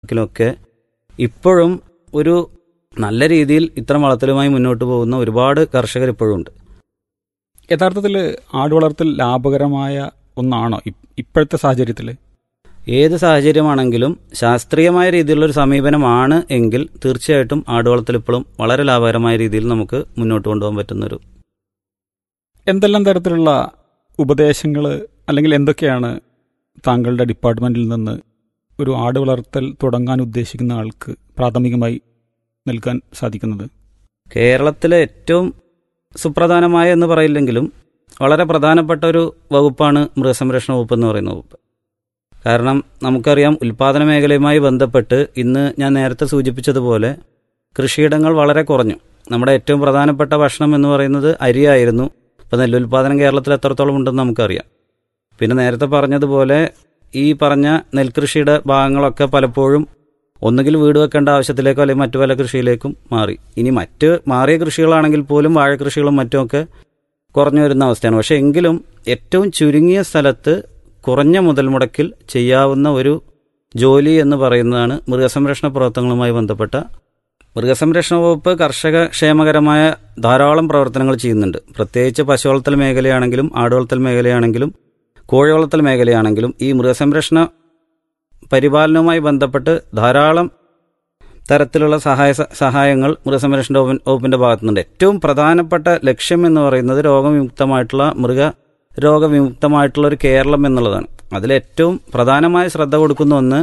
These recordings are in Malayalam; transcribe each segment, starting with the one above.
ിലൊക്കെ ഇപ്പോഴും ഒരു നല്ല രീതിയിൽ ഇത്തരം വളർത്തലുമായി മുന്നോട്ട് പോകുന്ന ഒരുപാട് കർഷകർ ഇപ്പോഴും ഉണ്ട് യഥാർത്ഥത്തിൽ ആടുവളർത്തൽ ലാഭകരമായ ഒന്നാണോ ഇ- ഇപ്പോഴത്തെ സാഹചര്യത്തിൽ ഏത് സാഹചര്യമാണെങ്കിലും ശാസ്ത്രീയമായ രീതിയിലുള്ള ഒരു സമീപനമാണ് എങ്കിൽ തീർച്ചയായിട്ടും ആടുവളർത്തൽ ഇപ്പോഴും വളരെ ലാഭകരമായ രീതിയിൽ നമുക്ക് മുന്നോട്ട് കൊണ്ടുപോകാൻ പറ്റുന്നൊരു എന്തെല്ലാം തരത്തിലുള്ള ഉപദേശങ്ങൾ അല്ലെങ്കിൽ എന്തൊക്കെയാണ് താങ്കളുടെ ഡിപ്പാർട്ട്മെന്റിൽ നിന്ന് ഒരു ആട് വളർത്തൽ തുടങ്ങാൻ ഉദ്ദേശിക്കുന്ന ആൾക്ക് പ്രാഥമികമായി നൽകാൻ സാധിക്കുന്നത് കേരളത്തിലെ ഏറ്റവും സുപ്രധാനമായ എന്ന് പറയില്ലെങ്കിലും വളരെ പ്രധാനപ്പെട്ട ഒരു വകുപ്പാണ് മൃഗസംരക്ഷണ വകുപ്പ് എന്ന് പറയുന്ന വകുപ്പ് കാരണം നമുക്കറിയാം ഉൽപാദന മേഖലയുമായി ബന്ധപ്പെട്ട് ഇന്ന് ഞാൻ നേരത്തെ സൂചിപ്പിച്ചതുപോലെ കൃഷിയിടങ്ങൾ വളരെ കുറഞ്ഞു നമ്മുടെ ഏറ്റവും പ്രധാനപ്പെട്ട ഭക്ഷണം എന്ന് പറയുന്നത് അരിയായിരുന്നു ഇപ്പോൾ നെല്ലുൽപാദനം കേരളത്തിൽ എത്രത്തോളം ഉണ്ടെന്ന് നമുക്കറിയാം പിന്നെ നേരത്തെ പറഞ്ഞതുപോലെ ഈ പറഞ്ഞ നെൽകൃഷിയുടെ ഭാഗങ്ങളൊക്കെ പലപ്പോഴും ഒന്നുകിൽ വീട് വെക്കേണ്ട ആവശ്യത്തിലേക്കോ അല്ലെങ്കിൽ മറ്റു പല കൃഷിയിലേക്കും മാറി ഇനി മറ്റ് മാറിയ കൃഷികളാണെങ്കിൽ പോലും വാഴകൃഷികളും മറ്റുമൊക്കെ കുറഞ്ഞു വരുന്ന അവസ്ഥയാണ് പക്ഷേ എങ്കിലും ഏറ്റവും ചുരുങ്ങിയ സ്ഥലത്ത് കുറഞ്ഞ മുതൽ മുടക്കിൽ ചെയ്യാവുന്ന ഒരു ജോലി എന്ന് പറയുന്നതാണ് മൃഗസംരക്ഷണ പ്രവർത്തനങ്ങളുമായി ബന്ധപ്പെട്ട മൃഗസംരക്ഷണ വകുപ്പ് കർഷക ക്ഷേമകരമായ ധാരാളം പ്രവർത്തനങ്ങൾ ചെയ്യുന്നുണ്ട് പ്രത്യേകിച്ച് പശു വളർത്തൽ മേഖലയാണെങ്കിലും ആടുവളർത്തൽ മേഖലയാണെങ്കിലും കോഴി വളർത്തൽ മേഖലയാണെങ്കിലും ഈ മൃഗസംരക്ഷണ പരിപാലനവുമായി ബന്ധപ്പെട്ട് ധാരാളം തരത്തിലുള്ള സഹായ സഹായങ്ങൾ മൃഗസംരക്ഷണ വകുപ്പിൻ- വകുപ്പിന്റെ ഭാഗത്തുനിന്നുണ്ട് ഏറ്റവും പ്രധാനപ്പെട്ട ലക്ഷ്യം എന്ന് പറയുന്നത് രോഗവിമുക്തമായിട്ടുള്ള മൃഗ രോഗവിമുക്തമായിട്ടുള്ള ഒരു കേരളം എന്നുള്ളതാണ് അതിലേറ്റവും പ്രധാനമായ ശ്രദ്ധ കൊടുക്കുന്ന ഒന്ന്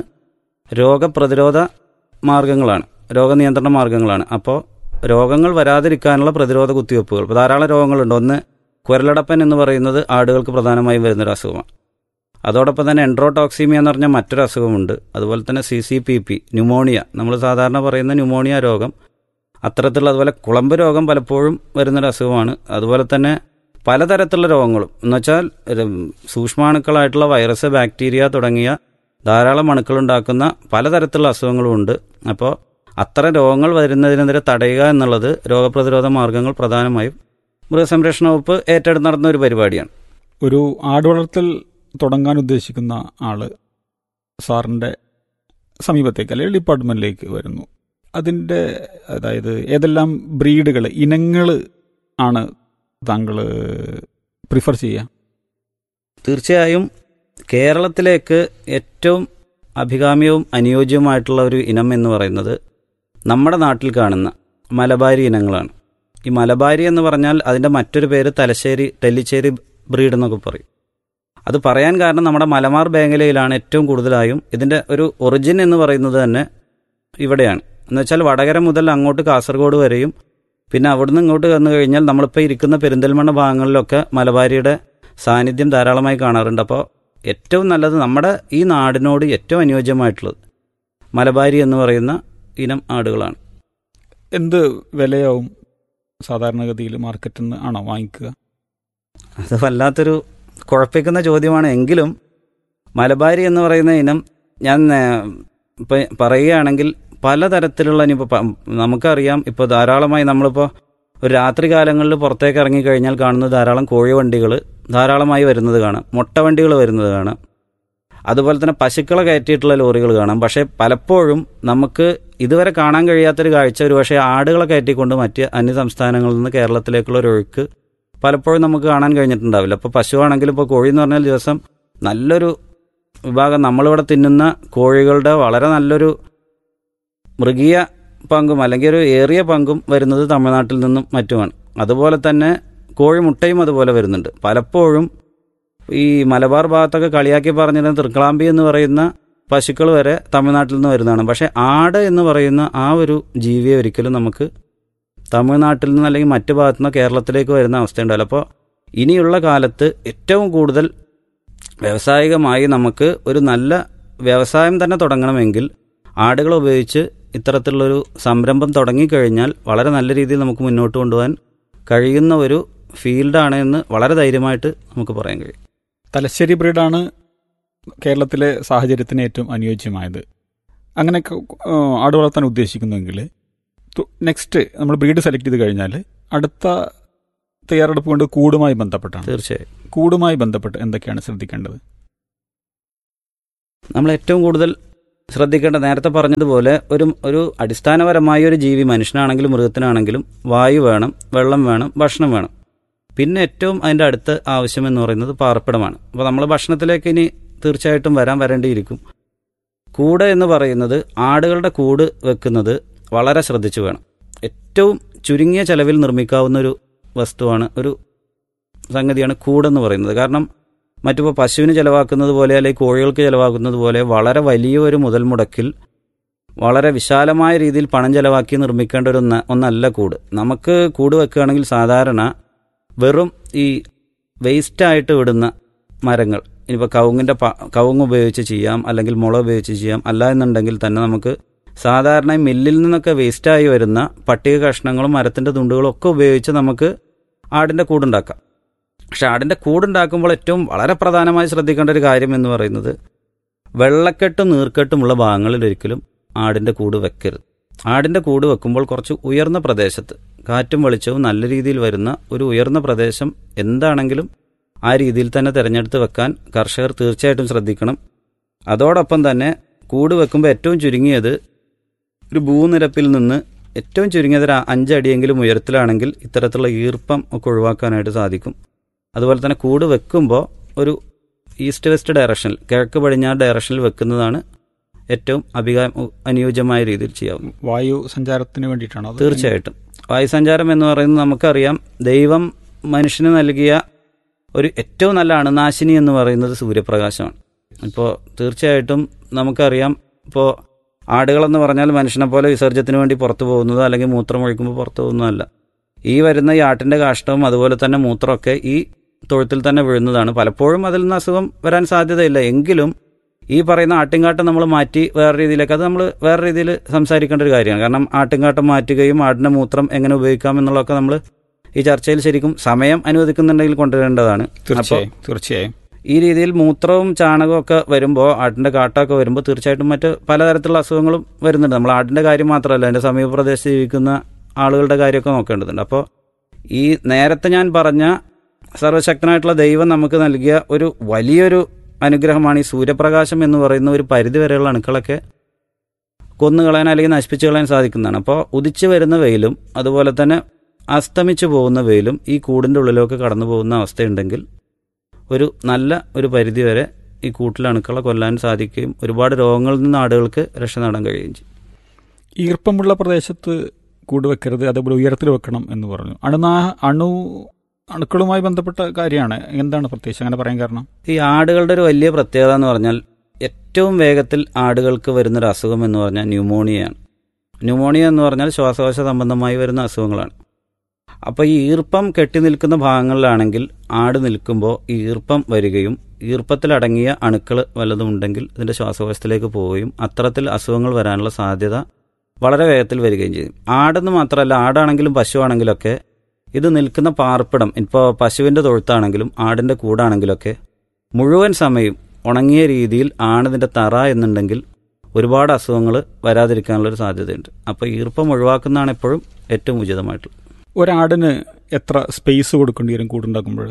രോഗപ്രതിരോധ മാർഗങ്ങളാണ് രോഗനിയന്ത്രണ മാർഗങ്ങളാണ് അപ്പോൾ രോഗങ്ങൾ വരാതിരിക്കാനുള്ള പ്രതിരോധ കുത്തിവയ്പ്പുകൾ ഇപ്പോൾ ധാരാളം രോഗങ്ങളുണ്ട് ഒന്ന് കുരലടപ്പൻ എന്ന് പറയുന്നത് ആടുകൾക്ക് പ്രധാനമായും വരുന്നൊരു അസുഖമാണ് അതോടൊപ്പം തന്നെ എൻട്രോടോക്സീമിയ എന്ന് പറഞ്ഞ മറ്റൊരു അസുഖമുണ്ട് അതുപോലെ തന്നെ C C P P pneumonia നമ്മൾ സാധാരണ പറയുന്ന ന്യൂമോണിയ രോഗം അത്തരത്തിലുള്ള അതുപോലെ കുളമ്പ് രോഗം പലപ്പോഴും വരുന്നൊരു അസുഖമാണ് അതുപോലെ തന്നെ പലതരത്തിലുള്ള രോഗങ്ങളും എന്നുവെച്ചാൽ ഒരു സൂക്ഷ്മാണുക്കളായിട്ടുള്ള വൈറസ് ബാക്ടീരിയ തുടങ്ങിയ ധാരാളം അണുക്കളുണ്ടാക്കുന്ന പലതരത്തിലുള്ള അസുഖങ്ങളും ഉണ്ട് അപ്പോൾ അത്തരം രോഗങ്ങൾ വരുന്നതിനെതിരെ തടയുക എന്നുള്ളത് രോഗപ്രതിരോധ മാർഗങ്ങൾ പ്രധാനമായും മൃഗസംരക്ഷണ വകുപ്പ് ഏറ്റെടുത്ത് നടന്ന ഒരു പരിപാടിയാണ് ഒരു ആടുവളർത്തൽ തുടങ്ങാൻ ഉദ്ദേശിക്കുന്ന ആള് സാറിന്റെ സമീപത്തേക്ക് അല്ലെങ്കിൽ ഡിപ്പാർട്ട്മെന്റിലേക്ക് വരുന്നു അതിന്റെ അതായത് ഏതെല്ലാം ബ്രീഡുകൾ ഇനങ്ങൾ ആണ് താങ്കൾ പ്രിഫർ ചെയ്യുക തീർച്ചയായും കേരളത്തിലേക്ക് ഏറ്റവും അഭികാമ്യവും അനുയോജ്യവുമായിട്ടുള്ള ഒരു ഇനം എന്ന് പറയുന്നത് നമ്മുടെ നാട്ടിൽ കാണുന്ന മലബാരി ഇനങ്ങളാണ് ഈ മലബാരി എന്ന് പറഞ്ഞാൽ അതിൻ്റെ മറ്റൊരു പേര് തലശ്ശേരി ടെല്ലിശ്ശേരി ബ്രീഡ് എന്നൊക്കെ പറയും അത് പറയാൻ കാരണം നമ്മുടെ മലബാർ മേഖലയിലാണ് ഏറ്റവും കൂടുതലായും ഇതിൻ്റെ ഒരു ഒറിജിൻ എന്ന് പറയുന്നത് തന്നെ ഇവിടെയാണ് എന്നുവെച്ചാൽ വടകര മുതൽ അങ്ങോട്ട് കാസർഗോഡ് വരെയും പിന്നെ അവിടുന്ന് ഇങ്ങോട്ട് വന്നു കഴിഞ്ഞാൽ നമ്മളിപ്പോൾ ഇരിക്കുന്ന പെരിന്തൽമണ്ണ ഭാഗങ്ങളിലൊക്കെ മലബാരിയുടെ സാന്നിധ്യം ധാരാളമായി കാണാറുണ്ട് അപ്പോൾ ഏറ്റവും നല്ലത് നമ്മുടെ ഈ നാടിനോട് ഏറ്റവും അനുയോജ്യമായിട്ടുള്ളത് മലബാരി എന്ന് പറയുന്ന ഇനം ആടുകളാണ് എന്ത് വിലയാവും സാധാരണഗതിയിൽ മാർക്കറ്റിൽ നിന്ന് ആണോ വാങ്ങിക്കുക അത് വല്ലാത്തൊരു കുഴപ്പിക്കുന്ന ചോദ്യമാണ് എങ്കിലും മലബാരി എന്ന് പറയുന്ന ഇനം ഞാൻ ഇപ്പം പറയുകയാണെങ്കിൽ പലതരത്തിലുള്ള ഇനിയിപ്പോൾ പ- നമുക്കറിയാം ഇപ്പോൾ ധാരാളമായി നമ്മളിപ്പോൾ ഒരു രാത്രി കാലങ്ങളിൽ പുറത്തേക്ക് ഇറങ്ങിക്കഴിഞ്ഞാൽ കാണുന്ന ധാരാളം കോഴി വണ്ടികൾ ധാരാളമായി വരുന്നത് കാണാം മുട്ട വണ്ടികൾ വരുന്നത് കാണാം അതുപോലെ തന്നെ പശുക്കളെ കയറ്റിയിട്ടുള്ള ലോറികൾ കാണാം പക്ഷേ പലപ്പോഴും നമുക്ക് ഇതുവരെ കാണാൻ കഴിയാത്തൊരു കാഴ്ച ഒരു പക്ഷേ ആടുകളെ കയറ്റിക്കൊണ്ട് മറ്റ് അന്യ സംസ്ഥാനങ്ങളിൽ നിന്ന് കേരളത്തിലേക്കുള്ള ഒരു ഒഴുക്ക് പലപ്പോഴും നമുക്ക് കാണാൻ കഴിഞ്ഞിട്ടുണ്ടാവില്ല അപ്പോൾ പശുവാണെങ്കിലും ഇപ്പോൾ കോഴി എന്ന് പറഞ്ഞാൽ ദിവസം നല്ലൊരു വിഭാഗം നമ്മളിവിടെ തിന്നുന്ന കോഴികളുടെ വളരെ നല്ലൊരു മൃഗീയ പങ്കും അല്ലെങ്കിൽ ഒരു ഏറിയ പങ്കും വരുന്നത് തമിഴ്നാട്ടിൽ നിന്നും മറ്റുമാണ് അതുപോലെ തന്നെ കോഴിമുട്ടയും അതുപോലെ വരുന്നുണ്ട് പലപ്പോഴും ഈ മലബാർ ഭാഗത്തൊക്കെ കളിയാക്കി പറഞ്ഞിരുന്ന തൃക്കളാമ്പി എന്ന് പറയുന്ന പശുക്കൾ വരെ തമിഴ്നാട്ടിൽ നിന്ന് വരുന്നതാണ് പക്ഷേ ആട് എന്ന് പറയുന്ന ആ ഒരു ജീവിയെ ഒരിക്കലും നമുക്ക് തമിഴ്നാട്ടിൽ നിന്ന് അല്ലെങ്കിൽ മറ്റു ഭാഗത്തു നിന്ന് കേരളത്തിലേക്ക് വരുന്ന അവസ്ഥയുണ്ടല്ലോ അപ്പോൾ ഇനിയുള്ള കാലത്ത് ഏറ്റവും കൂടുതൽ വ്യാവസായികമായി നമുക്ക് ഒരു നല്ല വ്യവസായം തന്നെ തുടങ്ങണമെങ്കിൽ ആടുകൾ ഉപയോഗിച്ച് ഇത്തരത്തിലുള്ളൊരു സംരംഭം തുടങ്ങിക്കഴിഞ്ഞാൽ വളരെ നല്ല രീതിയിൽ നമുക്ക് മുന്നോട്ട് കൊണ്ടുപോകാൻ കഴിയുന്ന ഒരു ഫീൽഡാണ് എന്ന് വളരെ ധൈര്യമായിട്ട് നമുക്ക് പറയാൻ കഴിയും തലശ്ശേരി ബ്രീഡാണ് കേരളത്തിലെ സാഹചര്യത്തിന് ഏറ്റവും അനുയോജ്യമായത് അങ്ങനെ ക- ആ, ആട് വളർത്താൻ ഉദ്ദേശിക്കുന്നുവെങ്കിൽ നെക്സ്റ്റ് നമ്മൾ ബ്രീഡ് സെലക്ട് ചെയ്ത് കഴിഞ്ഞാൽ അടുത്ത തയ്യാറെടുപ്പ് കൊണ്ട് കൂടുമായി ബന്ധപ്പെട്ടാണ് തീർച്ചയായും കൂടുമായി ബന്ധപ്പെട്ട് എന്തൊക്കെയാണ് ശ്രദ്ധിക്കേണ്ടത് നമ്മൾ ഏറ്റവും കൂടുതൽ ശ്രദ്ധിക്കേണ്ട നേരത്തെ പറഞ്ഞതുപോലെ ഒരു ഒരു അടിസ്ഥാനപരമായ ഒരു ജീവി മനുഷ്യനാണെങ്കിലും മൃഗത്തിനാണെങ്കിലും വായു വേണം വെള്ളം വേണം ഭക്ഷണം വേണം പിന്നെ ഏറ്റവും അതിൻ്റെ അടുത്ത ആവശ്യം എന്ന് പറയുന്നത് പാർപ്പിടമാണ് അപ്പോൾ നമ്മൾ ഭക്ഷണത്തിലേക്ക് ഇനി തീർച്ചയായിട്ടും വരാൻ വരേണ്ടിയിരിക്കും കൂട് എന്ന് പറയുന്നത് ആടുകളുടെ കൂട് വെക്കുന്നത് വളരെ ശ്രദ്ധിച്ചു വേണം ഏറ്റവും ചുരുങ്ങിയ ചെലവിൽ നിർമ്മിക്കാവുന്ന ഒരു വസ്തുവാണ് ഒരു സംഗതിയാണ് കൂടെന്ന് പറയുന്നത് കാരണം മറ്റിപ്പോൾ പശുവിന് ചിലവാക്കുന്നത് പോലെ അല്ലെങ്കിൽ കോഴികൾക്ക് ചിലവാക്കുന്നത് പോലെ വളരെ വലിയ ഒരു മുതൽ മുടക്കിൽ വളരെ വിശാലമായ രീതിയിൽ പണം ചെലവാക്കി നിർമ്മിക്കേണ്ട ഒരു ഒന്ന- ഒന്നല്ല കൂട് നമുക്ക് കൂട് വെക്കുകയാണെങ്കിൽ സാധാരണ വെറും ഈ വേസ്റ്റായിട്ട് വിടുന്ന മരങ്ങൾ ഇനിയിപ്പോൾ കവുങ്ങിൻ്റെ പ കവുങ്ങ് ഉപയോഗിച്ച് ചെയ്യാം അല്ലെങ്കിൽ മുള ഉപയോഗിച്ച് ചെയ്യാം അല്ല എന്നുണ്ടെങ്കിൽ തന്നെ നമുക്ക് സാധാരണ ഈ മില്ലിൽ നിന്നൊക്കെ വേസ്റ്റായി വരുന്ന പട്ടിക കഷ്ണങ്ങളും മരത്തിൻ്റെ തുണ്ടുകളും ഒക്കെ ഉപയോഗിച്ച് നമുക്ക് ആടിൻ്റെ കൂടുണ്ടാക്കാം പക്ഷെ ആടിൻ്റെ കൂടുണ്ടാക്കുമ്പോൾ ഏറ്റവും വളരെ പ്രധാനമായി ശ്രദ്ധിക്കേണ്ട ഒരു കാര്യം എന്ന് പറയുന്നത് വെള്ളക്കെട്ടും നീർക്കെട്ടുമുള്ള ഭാഗങ്ങളിൽ ഒരിക്കലും ആടിൻ്റെ കൂട് വെക്കരുത് ആടിൻ്റെ കൂട് വെക്കുമ്പോൾ കുറച്ച് ഉയർന്ന പ്രദേശത്ത് കാറ്റും വെളിച്ചവും നല്ല രീതിയിൽ വരുന്ന ഒരു ഉയർന്ന പ്രദേശം എന്താണെങ്കിലും ആ രീതിയിൽ തന്നെ തിരഞ്ഞെടുത്ത് വെക്കാൻ കർഷകർ തീർച്ചയായിട്ടും ശ്രദ്ധിക്കണം അതോടൊപ്പം തന്നെ കൂട് വെക്കുമ്പോൾ ഏറ്റവും ചുരുങ്ങിയത് ഒരു ഭൂനിരപ്പിൽ നിന്ന് ഏറ്റവും ചുരുങ്ങിയത് ഒരു അഞ്ചടിയെങ്കിലും ഉയരത്തിലാണെങ്കിൽ ഇത്തരത്തിലുള്ള ഈർപ്പം ഒക്കെ ഒഴിവാക്കാനായിട്ട് സാധിക്കും അതുപോലെ തന്നെ കൂട് വെക്കുമ്പോൾ ഒരു ഈസ്റ്റ് വെസ്റ്റ് ഡയറക്ഷനിൽ കിഴക്ക് പടിഞ്ഞാറ് ഡയറക്ഷനിൽ വെക്കുന്നതാണ് ഏറ്റവും അഭികാ അനുയോജ്യമായ രീതിയിൽ ചെയ്യാവുന്നത് വായു സഞ്ചാരത്തിന് വേണ്ടിയിട്ടാണോ അത് തീർച്ചയായിട്ടും വായുസഞ്ചാരം എന്ന് പറയുന്നത് നമുക്കറിയാം ദൈവം മനുഷ്യന് നൽകിയ ഒരു ഏറ്റവും നല്ല അണുനാശിനി എന്ന് പറയുന്നത് സൂര്യപ്രകാശമാണ് ഇപ്പോൾ തീർച്ചയായിട്ടും നമുക്കറിയാം ഇപ്പോൾ ആടുകളെന്ന് പറഞ്ഞാൽ മനുഷ്യനെ പോലെ വിസർജ്യത്തിന് വേണ്ടി പുറത്തു പോകുന്നതോ അല്ലെങ്കിൽ മൂത്രം ഒഴിക്കുമ്പോൾ പുറത്തു പോകുന്നതല്ല ഈ വരുന്ന ഈ ആട്ടിൻ്റെ കാഷ്ടവും അതുപോലെ തന്നെ മൂത്രമൊക്കെ ഈ തൊഴുത്തിൽ തന്നെ വീഴുന്നതാണ് പലപ്പോഴും അതിൽ നിന്ന് അസുഖം വരാൻ സാധ്യതയില്ല എങ്കിലും ഈ പറയുന്ന ആട്ടിൻകാട്ടം നമ്മൾ മാറ്റി വേറെ രീതിയിലേക്ക് അത് നമ്മൾ വേറെ രീതിയിൽ സംസാരിക്കേണ്ട ഒരു കാര്യമാണ് കാരണം ആട്ടിൻകാട്ടം മാറ്റുകയും ആടിൻ്റെ മൂത്രം എങ്ങനെ ഉപയോഗിക്കാം എന്നുള്ളതൊക്കെ നമ്മൾ ഈ ചർച്ചയിൽ ശരിക്കും സമയം അനുവദിക്കുന്നുണ്ടെങ്കിൽ കൊണ്ടുവരേണ്ടതാണ് അപ്പോൾ തീർച്ചയായും തീർച്ചയായും ഈ രീതിയിൽ മൂത്രവും ചാണകവും ഒക്കെ വരുമ്പോൾ ആടിൻ്റെ കാട്ടമൊക്കെ വരുമ്പോൾ തീർച്ചയായിട്ടും മറ്റ് പലതരത്തിലുള്ള അസുഖങ്ങളും വരുന്നുണ്ട് നമ്മൾ ആടിൻ്റെ കാര്യം മാത്രമല്ല അതിൻ്റെ സമീപ പ്രദേശത്ത് ജീവിക്കുന്ന ആളുകളുടെ കാര്യമൊക്കെ നോക്കേണ്ടതുണ്ട് അപ്പോൾ ഈ നേരത്തെ ഞാൻ പറഞ്ഞ സർവശക്തനായിട്ടുള്ള ദൈവം നമുക്ക് നൽകിയ ഒരു വലിയൊരു അനുഗ്രഹമാണ് ഈ സൂര്യപ്രകാശം എന്ന് പറയുന്ന ഒരു പരിധി വരെയുള്ള അണുക്കളൊക്കെ കൊന്നുകളയാൻ അല്ലെങ്കിൽ നശിപ്പിച്ചു കളയാൻ സാധിക്കുന്നതാണ് അപ്പോൾ ഉദിച്ചു വരുന്ന വെയിലും അതുപോലെ തന്നെ അസ്തമിച്ചു പോകുന്ന വെയിലും ഈ കൂടിൻ്റെ ഉള്ളിലേക്ക് കടന്നു പോകുന്ന അവസ്ഥയുണ്ടെങ്കിൽ ഒരു നല്ല ഒരു പരിധി വരെ ഈ കൂട്ടിലെ അണുക്കളെ കൊല്ലാൻ സാധിക്കുകയും ഒരുപാട് രോഗങ്ങളിൽ നിന്ന് ആടുകൾക്ക് രക്ഷ നേടാൻ കഴിയുകയും ചെയ്യും ഈർപ്പമുള്ള പ്രദേശത്ത് കൂട് വെക്കരുത് അതേപോലെ ഉയരത്തിൽ വെക്കണം എന്ന് പറഞ്ഞു അണുനാ അണു അണുക്കളുമായി ബന്ധപ്പെട്ട കാര്യമാണ് എന്താണ് പ്രത്യേകിച്ച് അങ്ങനെ പറയാൻ കാരണം ഈ ആടുകളുടെ ഒരു വലിയ പ്രത്യേകത എന്ന് പറഞ്ഞാൽ ഏറ്റവും വേഗത്തിൽ ആടുകൾക്ക് വരുന്നൊരു അസുഖം എന്ന് പറഞ്ഞാൽ ന്യൂമോണിയയാണ് ന്യൂമോണിയ എന്ന് പറഞ്ഞാൽ ശ്വാസകോശ സംബന്ധമായി വരുന്ന അസുഖങ്ങളാണ് അപ്പോൾ ഈ ഈർപ്പം കെട്ടി നിൽക്കുന്ന ഭാഗങ്ങളിലാണെങ്കിൽ ആട് നിൽക്കുമ്പോൾ ഈ ഈർപ്പം വരികയും ഈർപ്പത്തിലടങ്ങിയ അണുക്കൾ വല്ലതും ഉണ്ടെങ്കിൽ ഇതിൻ്റെ ശ്വാസകോശത്തിലേക്ക് പോവുകയും അത്തരത്തിൽ അസുഖങ്ങൾ വരാനുള്ള സാധ്യത വളരെ വേഗത്തിൽ വരികയും ചെയ്യും ആടെന്ന് മാത്രമല്ല ആടാണെങ്കിലും പശുവാണെങ്കിലൊക്കെ ഇത് നിൽക്കുന്ന പാർപ്പിടം ഇപ്പോൾ പശുവിൻ്റെ തൊഴുത്താണെങ്കിലും ആടിൻ്റെ കൂടാണെങ്കിലൊക്കെ മുഴുവൻ സമയം ഉണങ്ങിയ രീതിയിൽ ആണിതിൻ്റെ തറ എന്നുണ്ടെങ്കിൽ ഒരുപാട് അസുഖങ്ങൾ വരാതിരിക്കാനുള്ളൊരു സാധ്യതയുണ്ട് അപ്പോൾ ഈർപ്പം ഒഴിവാക്കുന്നതാണ് എപ്പോഴും ഏറ്റവും ഉചിതമായിട്ടുള്ളത് ഒരാടിന് എത്ര സ്പേസ് കൊടുക്കേണ്ടി വരും കൂടുണ്ടാക്കുമ്പോൾ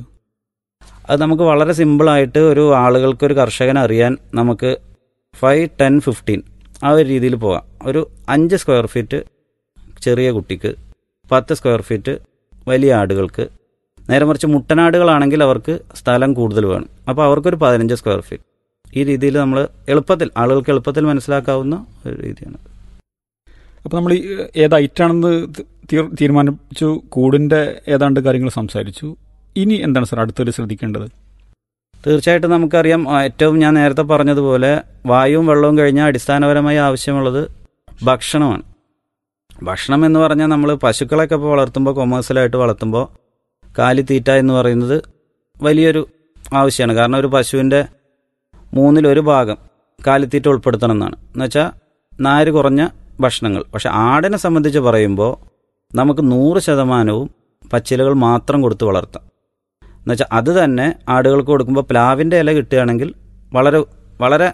അത് നമുക്ക് വളരെ സിമ്പിളായിട്ട് ഒരു ആളുകൾക്ക് ഒരു കർഷകനെ അറിയാൻ നമുക്ക് ഫൈവ് ടെൻ ഫിഫ്റ്റീൻ ആ ഒരു രീതിയിൽ പോകാം ഒരു അഞ്ച് സ്ക്വയർ ഫീറ്റ് ചെറിയ കുട്ടിക്ക് പത്ത് സ്ക്വയർ ഫീറ്റ് വലിയ ആടുകൾക്ക് നേരെ മറിച്ച് മുട്ടനാടുകളാണെങ്കിൽ അവർക്ക് സ്ഥലം കൂടുതൽ വേണം അപ്പോൾ അവർക്കൊരു പതിനഞ്ച് സ്ക്വയർ ഫീറ്റ് ഈ രീതിയിൽ നമ്മൾ എളുപ്പത്തിൽ ആളുകൾക്ക് എളുപ്പത്തിൽ മനസ്സിലാക്കാവുന്ന ഒരു രീതിയാണ് അപ്പോൾ നമ്മൾ ഈ ഏത് ഐറ്റാണെന്ന് തീർ- തീരുമാനിച്ചു കൂടിൻ്റെ ഏതാണ്ട് കാര്യങ്ങൾ സംസാരിച്ചു ഇനി എന്താണ് സാർ അടുത്തൊരു ശ്രദ്ധിക്കേണ്ടത് തീർച്ചയായിട്ടും നമുക്കറിയാം ആ, ഏറ്റവും ഞാൻ നേരത്തെ പറഞ്ഞതുപോലെ വായുവും വെള്ളവും കഴിഞ്ഞാൽ അടിസ്ഥാനപരമായി ആവശ്യമുള്ളത് ഭക്ഷണമാണ് ഭക്ഷണം എന്ന് പറഞ്ഞാൽ നമ്മൾ പശുക്കളൊക്കെ ഇപ്പോൾ വളർത്തുമ്പോൾ കൊമേഴ്സ്യലായിട്ട് വളർത്തുമ്പോൾ കാലിത്തീറ്റ എന്ന് പറയുന്നത് വലിയൊരു ആവശ്യമാണ് കാരണം ഒരു പശുവിൻ്റെ മൂന്നിലൊരു ഭാഗം കാലിത്തീറ്റ ഉൾപ്പെടുത്തണം എന്നാണ് എന്നുവെച്ചാൽ നാര് കുറഞ്ഞ ഭക്ഷണങ്ങൾ പക്ഷെ ആടിനെ സംബന്ധിച്ച് പറയുമ്പോൾ നമുക്ക് നൂറ് ശതമാനവും പച്ചിലകൾ മാത്രം കൊടുത്ത് വളർത്താം എന്നുവെച്ചാൽ അത് തന്നെ ആടുകൾക്ക് കൊടുക്കുമ്പോൾ പ്ലാവിൻ്റെ ഇല കിട്ടുകയാണെങ്കിൽ വളരെ വളരെ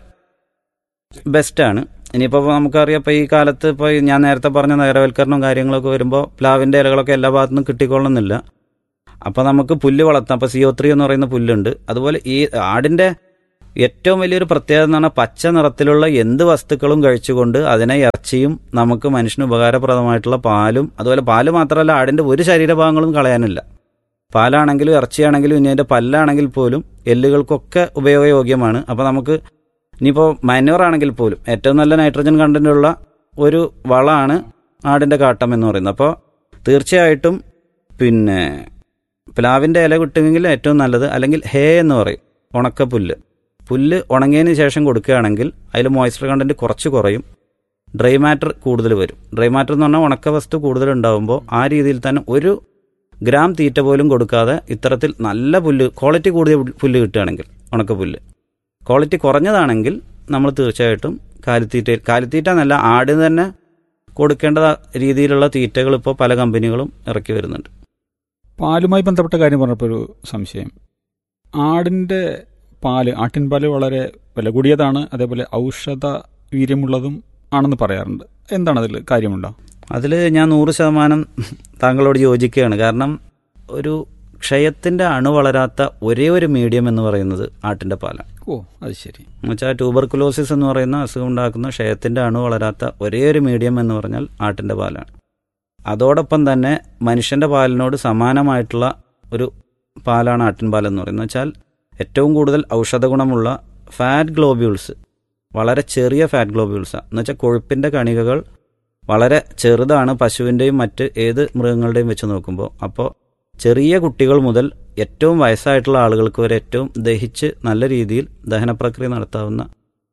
ബെസ്റ്റാണ് ഇനിയിപ്പോൾ നമുക്കറിയാം ഇപ്പോൾ ഈ കാലത്ത് ഇപ്പോൾ ഞാൻ നേരത്തെ പറഞ്ഞ നഗരവൽക്കരണവും കാര്യങ്ങളൊക്കെ വരുമ്പോൾ പ്ലാവിൻ്റെ ഇലകളൊക്കെ എല്ലാ ഭാഗത്തു നിന്നും കിട്ടിക്കൊള്ളുന്നില്ല അപ്പോൾ നമുക്ക് പുല്ല് വളർത്താം അപ്പോൾ സിഒ ത്രീ എന്ന് പറയുന്ന പുല്ലുണ്ട് അതുപോലെ ഈ ആടിൻ്റെ ഏറ്റവും വലിയൊരു പ്രത്യേകത എന്ന് പറഞ്ഞാൽ പച്ച നിറത്തിലുള്ള എന്ത് വസ്തുക്കളും കഴിച്ചുകൊണ്ട് അതിനെ ഇറച്ചിയും നമുക്ക് മനുഷ്യന് ഉപകാരപ്രദമായിട്ടുള്ള പാലും അതുപോലെ പാല് മാത്രമല്ല ആടിന്റെ ഒരു ശരീരഭാഗങ്ങളും കളയാനില്ല പാലാണെങ്കിലും ഇറച്ചിയാണെങ്കിലും ഇനി അതിന്റെ പല്ലാണെങ്കിൽ പോലും എല്ലുകൾക്കൊക്കെ ഉപയോഗയോഗ്യമാണ് അപ്പോൾ നമുക്ക് ഇനിയിപ്പോൾ മാന്യൂർ ആണെങ്കിൽ പോലും ഏറ്റവും നല്ല നൈട്രജൻ കണ്ടന്റുള്ള ഒരു വളമാണ് ആടിന്റെ കാട്ടം എന്ന് പറയുന്നത് അപ്പോൾ തീർച്ചയായിട്ടും പിന്നെ പ്ലാവിന്റെ ഇല കിട്ടുമെങ്കിൽ ഏറ്റവും നല്ലത് അല്ലെങ്കിൽ ഹേ എന്ന് പറയും ഉണക്കപ്പുല്ല് പുല്ല് ഉണങ്ങിയതിന് ശേഷം കൊടുക്കുകയാണെങ്കിൽ അതിൽ മോയ്സ്ചർ കണ്ടന്റ് കുറച്ച് കുറയും ഡ്രൈ മാറ്റർ കൂടുതൽ വരും ഡ്രൈ മാറ്റർ എന്ന് പറഞ്ഞാൽ ഉണക്ക വസ്തു കൂടുതൽ ഉണ്ടാകുമ്പോൾ ആ രീതിയിൽ തന്നെ ഒരു ഗ്രാം തീറ്റ പോലും കൊടുക്കാതെ ഇത്തരത്തിൽ നല്ല പുല്ല് ക്വാളിറ്റി കൂടിയ പുല്ല് കിട്ടുകയാണെങ്കിൽ ഉണക്കപ്പുല്ല് ക്വാളിറ്റി കുറഞ്ഞതാണെങ്കിൽ നമ്മൾ തീർച്ചയായിട്ടും കാലിത്തീറ്റ കാലിത്തീറ്റ എന്നല്ല ആടിന് തന്നെ കൊടുക്കേണ്ട രീതിയിലുള്ള തീറ്റകൾ ഇപ്പോൾ പല കമ്പനികളും ഇറക്കി വരുന്നുണ്ട് പാലുമായി ബന്ധപ്പെട്ട കാര്യം പറഞ്ഞപ്പോൾ ഒരു സംശയം ആടിൻ്റെ പാല് ആട്ടിൻ പാല് വളരെ വില കൂടിയതാണ് അതേപോലെ ഔഷധ വീര്യമുള്ളതും ആണെന്ന് പറയാറുണ്ട് എന്താണ് അതിൽ കാര്യമുണ്ടോ അതിൽ ഞാൻ നൂറ് ശതമാനം താങ്കളോട് യോജിക്കുകയാണ് കാരണം ഒരു ക്ഷയത്തിൻ്റെ അണു വളരാത്ത ഒരേ ഒരു മീഡിയം എന്ന് പറയുന്നത് ആട്ടിൻ്റെ പാലാണ് ഓ അത് ശരി എന്നുവെച്ചാൽ ട്യൂബർക്കുലോസിസ് എന്ന് പറയുന്ന അസുഖം ഉണ്ടാക്കുന്ന ക്ഷയത്തിൻ്റെ അണു വളരാത്ത ഒരേ ഒരു മീഡിയം എന്ന് പറഞ്ഞാൽ ആട്ടിൻ്റെ പാലാണ് അതോടൊപ്പം തന്നെ മനുഷ്യൻ്റെ പാലിനോട് സമാനമായിട്ടുള്ള ഒരു പാലാണ് ആട്ടിൻ പാൽ എന്ന് പറയുന്നത് വെച്ചാൽ ഏറ്റവും കൂടുതൽ ഔഷധ ഗുണമുള്ള ഫാറ്റ് ഗ്ലോബ്യൂൾസ് വളരെ ചെറിയ ഫാറ്റ് ഗ്ലോബ്യൂൾസാണ് എന്ന് വെച്ചാൽ കൊഴുപ്പിൻ്റെ കണികകൾ വളരെ ചെറുതാണ് പശുവിൻ്റെയും മറ്റ് ഏത് മൃഗങ്ങളുടെയും വെച്ച് നോക്കുമ്പോൾ അപ്പോൾ ചെറിയ കുട്ടികൾ മുതൽ ഏറ്റവും വയസ്സായിട്ടുള്ള ആളുകൾക്ക് വരെ ഏറ്റവും ദഹിച്ച് നല്ല രീതിയിൽ ദഹന പ്രക്രിയ നടത്താവുന്ന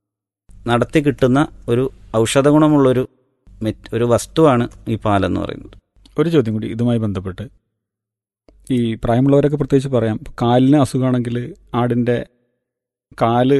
നടത്തി കിട്ടുന്ന ഒരു ഔഷധ ഗുണമുള്ളൊരു മെറ്റ് ഒരു വസ്തുവാണ് ഈ പാലെന്ന് പറയുന്നത് ഒരു ചോദ്യം കൂടി ഇതുമായി ബന്ധപ്പെട്ട് ഈ പ്രായമുള്ളവരൊക്കെ പ്രത്യേകിച്ച് പറയാം ഇപ്പൊ കാലിന് അസുഖമാണെങ്കിൽ ആടിൻ്റെ കാല്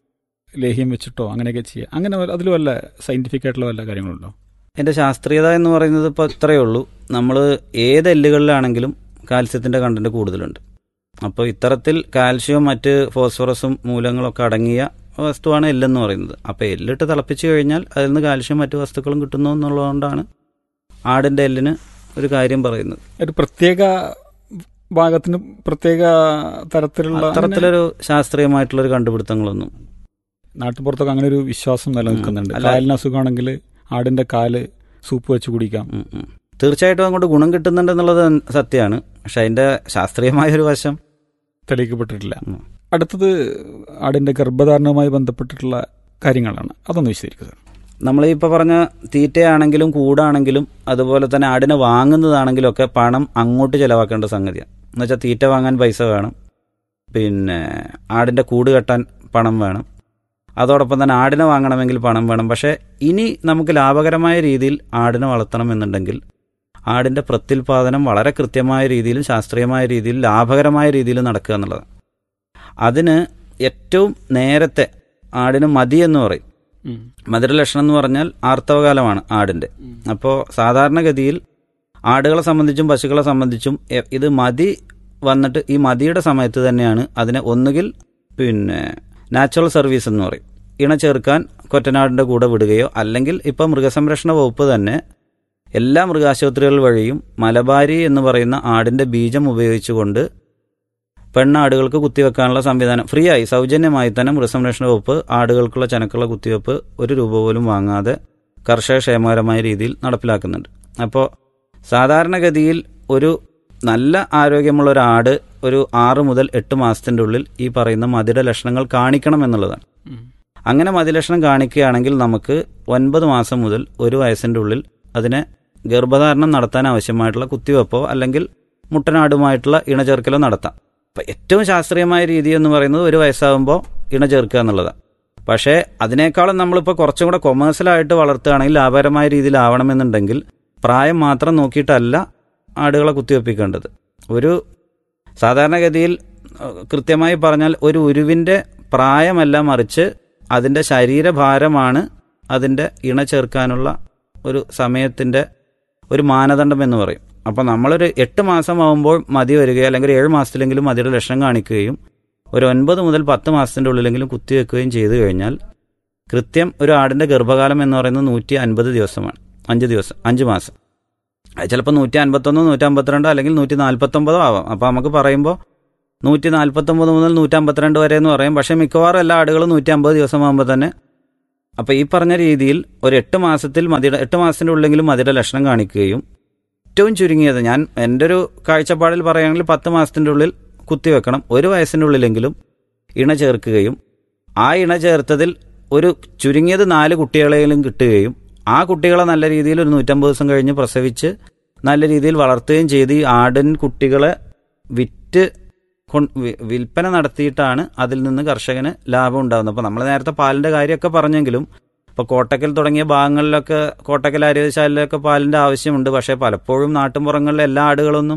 ലേഹ്യം വെച്ചിട്ടോ അങ്ങനെയൊക്കെ ചെയ്യുക അങ്ങനെ വല്ല- അതിൽ വല്ല സയന്റിഫിക് ആയിട്ടുള്ള വല്ല കാര്യങ്ങളുണ്ടോ എൻ്റെ ശാസ്ത്രീയത എന്ന് പറയുന്നത് ഇപ്പോൾ ഇത്രയേ ഉള്ളൂ നമ്മൾ ഏത് എല്ലുകളിലാണെങ്കിലും കാൽസ്യത്തിൻ്റെ കണ്ടന്റ് കൂടുതലുണ്ട് അപ്പോൾ ഇത്തരത്തിൽ കാൽസ്യവും മറ്റ് ഫോസ്ഫറസും മൂലങ്ങളൊക്കെ അടങ്ങിയ വസ്തുവാണ് എല്ലെന്ന് പറയുന്നത് അപ്പോൾ എല്ലിട്ട് തിളപ്പിച്ച് കഴിഞ്ഞാൽ അതിൽ നിന്ന് കാൽസ്യം മറ്റു വസ്തുക്കളും കിട്ടുന്നു എന്നുള്ളതുകൊണ്ടാണ് ആടിൻ്റെ എല്ലിന് ഒരു കാര്യം പറയുന്നത് ഒരു പ്രത്യേക ഭാഗത്തിന് പ്രത്യേക തരത്തിലുള്ള അത്തരത്തിലൊരു ശാസ്ത്രീയമായിട്ടുള്ളൊരു കണ്ടുപിടുത്തങ്ങളൊന്നും നാട്ടുപുറത്തൊക്കെ അങ്ങനെ ഒരു വിശ്വാസം നിലനിൽക്കുന്നുണ്ട് അല്ല. കാലിന് അസുഖമാണെങ്കിൽ ആടിന്റെ കാല് സൂപ്പ് വെച്ച് കുടിക്കാം ഉം, ഉം. തീർച്ചയായിട്ടും അങ്ങോട്ട് ഗുണം കിട്ടുന്നുണ്ടെന്നുള്ളത് സത്യമാണ് പക്ഷെ അതിൻ്റെ ശാസ്ത്രീയമായ ഒരു വശം തെളിയിക്കപ്പെട്ടിട്ടില്ല ഉം. അടുത്തത് ആടിന്റെ ഗർഭധാരണവുമായി ബന്ധപ്പെട്ടിട്ടുള്ള കാര്യങ്ങളാണ് അതൊന്ന് വിശദീകരിക്കുക സാർ നമ്മൾ ഇപ്പോൾ പറഞ്ഞ തീറ്റയാണെങ്കിലും കൂടാണെങ്കിലും അതുപോലെ തന്നെ ആടിനെ വാങ്ങുന്നതാണെങ്കിലും ഒക്കെ പണം അങ്ങോട്ട് ചിലവാക്കേണ്ട സംഗതിയാണ് എന്നുവെച്ചാൽ തീറ്റ വാങ്ങാൻ പൈസ വേണം പിന്നെ ആടിൻ്റെ കൂട് കെട്ടാൻ പണം വേണം അതോടൊപ്പം തന്നെ ആടിനെ വാങ്ങണമെങ്കിൽ പണം വേണം പക്ഷേ ഇനി നമുക്ക് ലാഭകരമായ രീതിയിൽ ആടിനെ വളർത്തണമെന്നുണ്ടെങ്കിൽ ആടിൻ്റെ പ്രത്യുൽപാദനം വളരെ കൃത്യമായ രീതിയിലും ശാസ്ത്രീയമായ രീതിയിൽ ലാഭകരമായ രീതിയിൽ നടക്കുക എന്നുള്ളതാണ് അതിന് ഏറ്റവും നേരത്തെ ആടിന് മതി എന്ന് പറയും മധുരലക്ഷണം എന്ന് പറഞ്ഞാൽ ആർത്തവകാലമാണ് ആടിന്റെ അപ്പോൾ സാധാരണഗതിയിൽ ആടുകളെ സംബന്ധിച്ചും പശുക്കളെ സംബന്ധിച്ചും എ- ഇത് മതി വന്നിട്ട് ഈ മതിയുടെ സമയത്ത് തന്നെയാണ് അതിനെ ഒന്നുകിൽ പിന്നെ നാച്ചുറൽ സർവീസ് എന്ന് പറയും ഇണ ചേർക്കാൻ കൊറ്റനാടിന്റെ കൂടെ വിടുകയോ അല്ലെങ്കിൽ ഇപ്പം മൃഗസംരക്ഷണ വകുപ്പ് തന്നെ എല്ലാ മൃഗാശുപത്രികൾ വഴിയും മലബാരി എന്ന് പറയുന്ന ആടിന്റെ ബീജം ഉപയോഗിച്ചുകൊണ്ട് പെണ്ണാടുകൾക്ക് കുത്തിവെക്കാനുള്ള സംവിധാനം ഫ്രീ ആയി സൗജന്യമായി തന്നെ മൃഗസംരക്ഷണ വകുപ്പ് ആടുകൾക്കുള്ള ചനക്കുള്ള കുത്തിവെപ്പ് ഒരു രൂപ പോലും വാങ്ങാതെ കർഷക ക്ഷേമകരമായ രീതിയിൽ നടപ്പിലാക്കുന്നുണ്ട് അപ്പോൾ സാധാരണഗതിയിൽ ഒരു നല്ല ആരോഗ്യമുള്ള ഒരു ആട് ഒരു ആറ് മുതൽ എട്ട് മാസത്തിൻ്റെ ഉള്ളിൽ ഈ പറയുന്ന മതിര ലക്ഷണങ്ങൾ കാണിക്കണം എന്നുള്ളതാണ് അങ്ങനെ മതിലക്ഷണം കാണിക്കുകയാണെങ്കിൽ നമുക്ക് ഒൻപത് മാസം മുതൽ ഒരു വയസ്സിൻ്റെ ഉള്ളിൽ അതിനെ ഗർഭധാരണം നടത്താൻ ആവശ്യമായിട്ടുള്ള കുത്തിവെപ്പോ അല്ലെങ്കിൽ മുട്ടനാടുമായിട്ടുള്ള ഇണചേർക്കലോ നടത്താം അപ്പം ഏറ്റവും ശാസ്ത്രീയമായ രീതി എന്ന് പറയുന്നത് ഒരു വയസ്സാകുമ്പോൾ ഇണ ചേർക്കുക എന്നുള്ളതാണ് പക്ഷേ അതിനേക്കാളും നമ്മളിപ്പോൾ കുറച്ചും കൂടെ കൊമേഴ്സ്യലായിട്ട് വളർത്തുകയാണെങ്കിൽ ലാഭകരമായ രീതിയിൽ ആവണമെന്നുണ്ടെങ്കിൽ പ്രായം മാത്രം നോക്കിയിട്ടല്ല ആടുകളെ കുത്തിവെപ്പിക്കേണ്ടത് ഒരു സാധാരണഗതിയിൽ ഏഹ്, കൃത്യമായി പറഞ്ഞാൽ ഒരു ഉരുവിൻ്റെ പ്രായമല്ല മറിച്ച് അതിൻ്റെ ശരീരഭാരമാണ് അതിൻ്റെ ഇണ ചേർക്കാനുള്ള ഒരു സമയത്തിൻ്റെ ഒരു മാനദണ്ഡം എന്ന് പറയും അപ്പോൾ നമ്മളൊരു എട്ട് മാസം ആകുമ്പോൾ മതി വരികയോ അല്ലെങ്കിൽ ഒരു ഏഴ് മാസത്തിലെങ്കിലും മതിയുടെ ലക്ഷണം കാണിക്കുകയും ഒരു ഒൻപത് മുതൽ പത്ത് മാസത്തിൻ്റെ ഉള്ളിലെങ്കിലും കുത്തിവെക്കുകയും ചെയ്തു കഴിഞ്ഞാൽ കൃത്യം ഒരു ആടിൻ്റെ ഗർഭകാലം എന്ന് പറയുന്നത് നൂറ്റി അൻപത് ദിവസമാണ് അഞ്ച് ദിവസം അഞ്ച് മാസം അത് ചിലപ്പോൾ നൂറ്റി അൻപത്തൊന്നോ നൂറ്റി അമ്പത്തിരണ്ടോ അല്ലെങ്കിൽ നൂറ്റി നാൽപ്പത്തൊമ്പതോ ആവാം അപ്പോൾ നമുക്ക് പറയുമ്പോൾ നൂറ്റി നാൽപ്പത്തൊമ്പത് മുതൽ നൂറ്റമ്പത്തിരണ്ട് വരെ എന്ന് പറയും പക്ഷേ മിക്കവാറും എല്ലാ ആടുകളും നൂറ്റി അമ്പത് ദിവസമാകുമ്പോൾ തന്നെ അപ്പോൾ ഈ പറഞ്ഞ രീതിയിൽ ഒരു എട്ട് മാസത്തിൽ മതിയുടെ എട്ട് മാസത്തിൻ്റെ ഉള്ളെങ്കിലും മതിയുടെ ലക്ഷണം കാണിക്കുകയും ഏറ്റവും ചുരുങ്ങിയത് ഞാൻ എൻ്റെ ഒരു കാഴ്ചപ്പാടിൽ പറയുകയാണെങ്കിൽ പത്ത് മാസത്തിൻ്റെ ഉള്ളിൽ കുത്തിവെക്കണം ഒരു വയസ്സിൻ്റെ ഉള്ളിലെങ്കിലും ഇണ ചേർക്കുകയും ആ ഇണ ചേർത്തതിൽ ഒരു ചുരുങ്ങിയത് നാല് കുട്ടികളെങ്കിലും കിട്ടുകയും ആ കുട്ടികളെ നല്ല രീതിയിൽ ഒരു നൂറ്റമ്പത് ദിവസം കഴിഞ്ഞ് പ്രസവിച്ച് നല്ല രീതിയിൽ വളർത്തുകയും ചെയ്ത് ഈ ആടിൻ കുട്ടികളെ വിറ്റ് കൊ- വി- വിൽപ്പന നടത്തിയിട്ടാണ് അതിൽ നിന്ന് കർഷകന് ലാഭം ഉണ്ടാകുന്നത് അപ്പോൾ നമ്മൾ നേരത്തെ പാലിൻ്റെ കാര്യമൊക്കെ പറഞ്ഞെങ്കിലും ഇപ്പോൾ കോട്ടക്കൽ തുടങ്ങിയ ഭാഗങ്ങളിലൊക്കെ കോട്ടക്കൽ ആര്യശാലയിലൊക്കെ പാലിൻ്റെ ആവശ്യമുണ്ട് പക്ഷേ പലപ്പോഴും നാട്ടിൻപുറങ്ങളിലെ എല്ലാ ആടുകളൊന്നും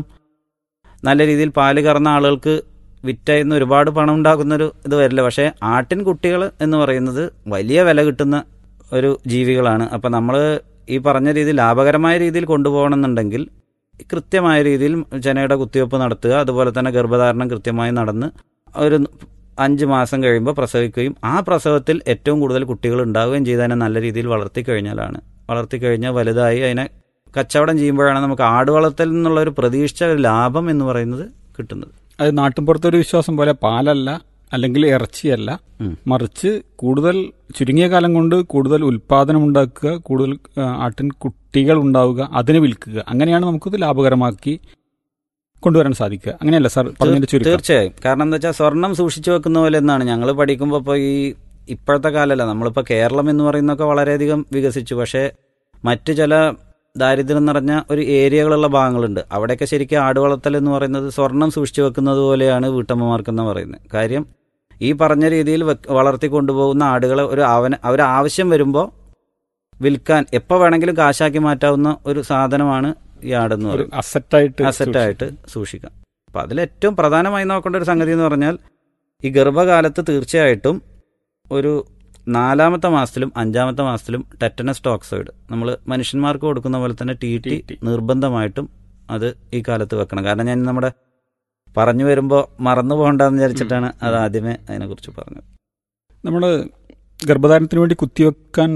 നല്ല രീതിയിൽ പാല് കറന്ന ആളുകൾക്ക് വിറ്റായിരുന്ന ഒരുപാട് പണം ഉണ്ടാക്കുന്നൊരു ഇത് വരില്ല പക്ഷേ ആട്ടിൻ കുട്ടികൾ എന്ന് പറയുന്നത് വലിയ വില കിട്ടുന്ന ഒരു ജീവികളാണ് അപ്പം നമ്മൾ ഈ പറഞ്ഞ രീതിയിൽ ലാഭകരമായ രീതിയിൽ കൊണ്ടുപോകണമെന്നുണ്ടെങ്കിൽ കൃത്യമായ രീതിയിൽ ചെനയുടെ കുത്തിവയ്പ്പ് നടത്തുക അതുപോലെ തന്നെ ഗർഭധാരണം കൃത്യമായി നടന്ന് ഒരു അഞ്ച് മാസം കഴിയുമ്പോൾ പ്രസവിക്കുകയും ആ പ്രസവത്തിൽ ഏറ്റവും കൂടുതൽ കുട്ടികൾ ഉണ്ടാവുകയും ചെയ്ത് അതിനെ നല്ല രീതിയിൽ വളർത്തി കഴിഞ്ഞാലാണ് വളർത്തി കഴിഞ്ഞാൽ വലുതായി അതിനെ കച്ചവടം ചെയ്യുമ്പോഴാണ് നമുക്ക് ആട് വളർത്തൽ എന്നുള്ള ഒരു പ്രതീക്ഷിച്ച ഒരു ലാഭം എന്ന് പറയുന്നത് കിട്ടുന്നത് അത് നാട്ടിൻപുറത്തെ ഒരു വിശ്വാസം പോലെ പാലല്ല അല്ലെങ്കിൽ ഇറച്ചിയല്ല ഉം. മറിച്ച് കൂടുതൽ ചുരുങ്ങിയ കാലം കൊണ്ട് കൂടുതൽ ഉൽപാദനം ഉണ്ടാക്കുക കൂടുതൽ ആ, ആട്ടിൻ കുട്ടികൾ ഉണ്ടാവുക അതിനെ വിൽക്കുക അങ്ങനെയാണ് നമുക്കിത് ലാഭകരമാക്കി കൊണ്ടുവരാൻ സാധിക്കുക അങ്ങനെയല്ല സാർ പറഞ്ഞതിന്റെ ചുരുക്കം തീർച്ചയായും കാരണം എന്താ വെച്ചാൽ സ്വർണം സൂക്ഷിച്ചു വെക്കുന്ന പോലെ എന്നാണ് ഞങ്ങൾ പഠിക്കുമ്പോൾ ഇപ്പോൾ ഈ ഇപ്പോഴത്തെ കാലമല്ല നമ്മളിപ്പോൾ കേരളം എന്ന് പറയുന്നതൊക്കെ വളരെയധികം വികസിച്ചു പക്ഷേ മറ്റ് ചില ദാരിദ്ര്യം നിറഞ്ഞ ഒരു ഏരിയകളുള്ള ഭാഗങ്ങളുണ്ട് അവിടെയൊക്കെ ശരിക്കും ആട് വളർത്തൽ എന്ന് പറയുന്നത് സ്വർണം സൂക്ഷിച്ചു വെക്കുന്നത് പോലെയാണ് വീട്ടമ്മമാർക്കെന്ന് പറയുന്നത് കാര്യം ഈ പറഞ്ഞ രീതിയിൽ വെക്ക് വളർത്തി കൊണ്ടുപോകുന്ന ആടുകളെ ഒരു അവന അവരാവശ്യം വരുമ്പോൾ വിൽക്കാൻ എപ്പോൾ വേണമെങ്കിലും കാശാക്കി മാറ്റാവുന്ന ഒരു സാധനമാണ് ഈ ആടെന്ന് ഒരു പറയുന്നത് അസറ്റായിട്ട് അസറ്റായിട്ട് സൂക്ഷിക്കാം അപ്പം അതിൽ ഏറ്റവും പ്രധാനമായി നോക്കേണ്ട ഒരു സംഗതി എന്ന് പറഞ്ഞാൽ ഈ ഗർഭകാലത്ത് തീർച്ചയായിട്ടും ഒരു നാലാമത്തെ മാസത്തിലും അഞ്ചാമത്തെ മാസത്തിലും ടെറ്റനസ് ടോക്സോയിഡ് നമ്മൾ മനുഷ്യന്മാർക്ക് കൊടുക്കുന്ന പോലെ തന്നെ ടി ടി TT. നിർബന്ധമായിട്ടും അത് ഈ കാലത്ത് വെക്കണം കാരണം ഞാൻ നമ്മുടെ പറഞ്ഞു വരുമ്പോൾ മറന്നു പോകണ്ടെന്ന് വിചാരിച്ചിട്ടാണ് അത് ആദ്യമേ അതിനെക്കുറിച്ച് പറഞ്ഞത് നമ്മൾ ഗർഭധാരണത്തിന് വേണ്ടി കുത്തിവെക്കാൻ